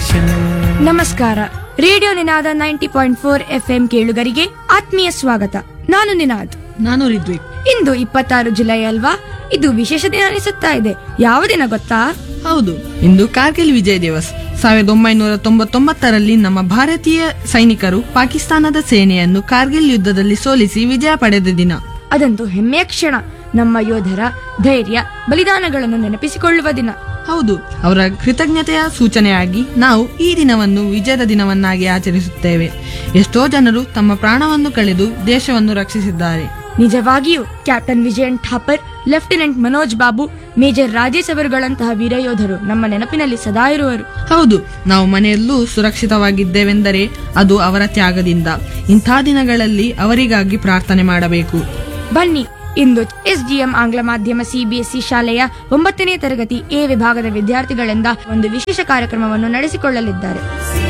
station ನಮಸ್ಕಾರ radio Ninada ninety point four FM ಕೇಳುಗರಿಗೆ ಆತ್ಮೀಯ ಸ್ವಾಗತ ನಾನು ನಿನಾದ್ ನಾನು ರಿದ್ವಿಕ್ ಇಂದು ಇಪ್ಪತ್ತಾರು ಜುಲೈ ಅಲ್ವಾ ಇದು ವಿಶೇಷ ದಿನ ಅನಿಸುತ್ತಾ ಇದೆ ಯಾವ ದಿನ ಗೊತ್ತಾ ಹೌದು ಇಂದು ಕಾರ್ಗಿಲ್ ವಿಜಯ್ ದಿವಸ್ ಸಾವಿರದ ಒಂಬೈನೂರ ತೊಂಬತ್ತೊಂಬತ್ತರಲ್ಲಿ ನಮ್ಮ ಭಾರತೀಯ ಸೈನಿಕರು ಪಾಕಿಸ್ತಾನದ ಸೇನೆಯನ್ನು ಕಾರ್ಗಿಲ್ ಯುದ್ಧದಲ್ಲಿ ಸೋಲಿಸಿ ವಿಜಯ ಪಡೆದ ದಿನ ಅದಂತೂ ಹೆಮ್ಮೆಯ ಕ್ಷಣ ನಮ್ಮ ಯೋಧರ ಧೈರ್ಯ ಬಲಿದಾನಗಳನ್ನು ನೆನಪಿಸಿಕೊಳ್ಳುವ ದಿನ ಹೌದು ಅವರ ಕೃತಜ್ಞತೆಯ ಸೂಚನೆಯಾಗಿ ನಾವು ಈ ದಿನವನ್ನು ವಿಜಯದ ದಿನವನ್ನಾಗಿ ಆಚರಿಸುತ್ತೇವೆ ಎಷ್ಟೋ ಜನರು ತಮ್ಮ ಪ್ರಾಣವನ್ನು ಕಳೆದು ದೇಶವನ್ನು ರಕ್ಷಿಸಿದ್ದಾರೆ ನಿಜವಾಗಿಯೂ captain Vijayan Thapar lieutenant Manoj Babu major Rajesh ಅವರುಗಳಂತಹ ವೀರಯೋಧರು ನಮ್ಮ ನೆನಪಿನಲ್ಲಿ ಸದಾ ಇರುವರು ಹೌದು ನಾವು ಮನೆಯಲ್ಲೂ ಸುರಕ್ಷಿತವಾಗಿದ್ದೇವೆಂದರೆ ಅದು ಅವರ ತ್ಯಾಗದಿಂದ ಇಂಥ ದಿನಗಳಲ್ಲಿ ಅವರಿಗಾಗಿ ಪ್ರಾರ್ಥನೆ ಮಾಡಬೇಕು ಬನ್ನಿ ಇಂದು ಎಸ್ಡಿಎಂ ಆಂಗ್ಲ ಮಾಧ್ಯಮ ಸಿಬಿಎಸ್ಇ ಶಾಲೆಯ ಒಂಬತ್ತನೇ ತರಗತಿ ಎ ವಿಭಾಗದ ವಿದ್ಯಾರ್ಥಿಗಳಿಂದ ಒಂದು ವಿಶೇಷ ಕಾರ್ಯಕ್ರಮವನ್ನು ನಡೆಸಿಕೊಳ್ಳಲಿದ್ದಾರೆ